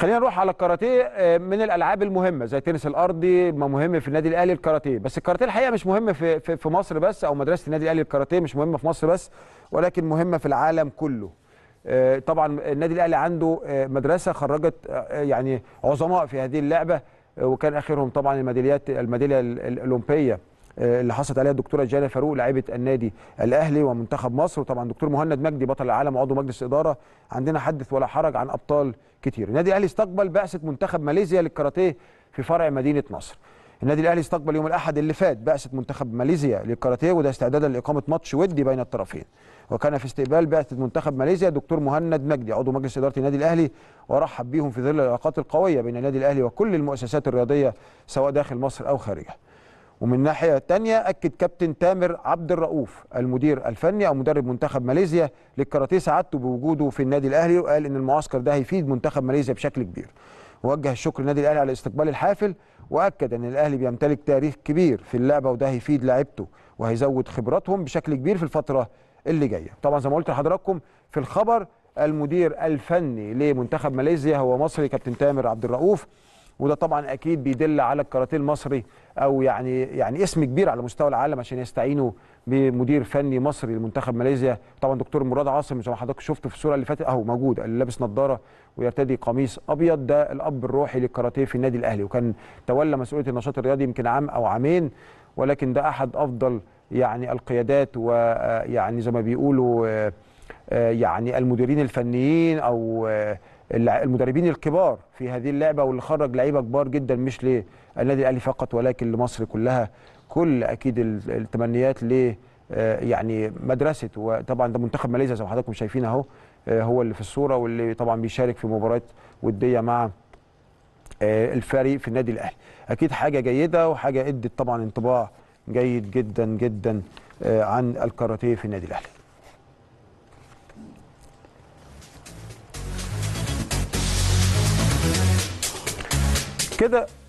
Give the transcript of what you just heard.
خلينا نروح على الكاراتيه آه، من الالعاب المهمه زي التنس الارضي ما مهم في النادي الاهلي الكاراتيه بس الكاراتيه الحقيقه مش مهم في في في مصر بس او مدرسه النادي الاهلي الكاراتيه مش مهمه في مصر بس ولكن مهمه في العالم كله آه، طبعا النادي الاهلي عنده آه، مدرسه خرجت آه، يعني عظماء في هذه اللعبه آه، وكان اخرهم طبعا الميداليات الميداليه ال- ال- الاولمبيه آه، اللي حصلت عليها الدكتوره جانا فاروق لاعبه النادي الاهلي ومنتخب مصر وطبعا دكتور مهند مجدي بطل العالم وعضو مجلس اداره عندنا حدث ولا حرج عن ابطال كتير النادي الاهلي استقبل بعثه منتخب ماليزيا للكاراتيه في فرع مدينه نصر النادي الاهلي استقبل يوم الاحد اللي فات بعثه منتخب ماليزيا للكاراتيه وده استعدادا لاقامه ماتش ودي بين الطرفين وكان في استقبال بعثه منتخب ماليزيا دكتور مهند مجدي عضو مجلس اداره النادي الاهلي ورحب بيهم في ظل العلاقات القويه بين النادي الاهلي وكل المؤسسات الرياضيه سواء داخل مصر او خارجها ومن ناحيه تانية اكد كابتن تامر عبد الرؤوف المدير الفني او مدرب منتخب ماليزيا للكاراتيه سعادته بوجوده في النادي الاهلي وقال ان المعسكر ده هيفيد منتخب ماليزيا بشكل كبير ووجه الشكر للنادي الاهلي على استقبال الحافل واكد ان الاهلي بيمتلك تاريخ كبير في اللعبه وده هيفيد لاعيبته وهيزود خبراتهم بشكل كبير في الفتره اللي جايه طبعا زي ما قلت لحضراتكم في الخبر المدير الفني لمنتخب ماليزيا هو مصري كابتن تامر عبد الرؤوف وده طبعا اكيد بيدل على الكاراتيه المصري او يعني يعني اسم كبير على مستوى العالم عشان يستعينوا بمدير فني مصري لمنتخب ماليزيا طبعا دكتور مراد عاصم زي ما حضرتك شفته في الصوره اللي فاتت اهو موجود اللي لابس نظاره ويرتدي قميص ابيض ده الاب الروحي للكاراتيه في النادي الاهلي وكان تولى مسؤوليه النشاط الرياضي يمكن عام او عامين ولكن ده احد افضل يعني القيادات ويعني زي ما بيقولوا آه، آه، يعني المديرين الفنيين او آه، الع- المدربين الكبار في هذه اللعبه واللي خرج لعيبه كبار جدا مش للنادي الاهلي فقط ولكن لمصر كلها كل اكيد ال- التمنيات ل آه، يعني مدرسه وطبعا ده منتخب ماليزيا زي ما حضراتكم شايفين اهو آه، هو اللي في الصوره واللي طبعا بيشارك في مباراه وديه مع آه، الفريق في النادي الاهلي اكيد حاجه جيده وحاجه ادت طبعا انطباع جيد جدا جدا آه، عن الكاراتيه في النادي الاهلي كده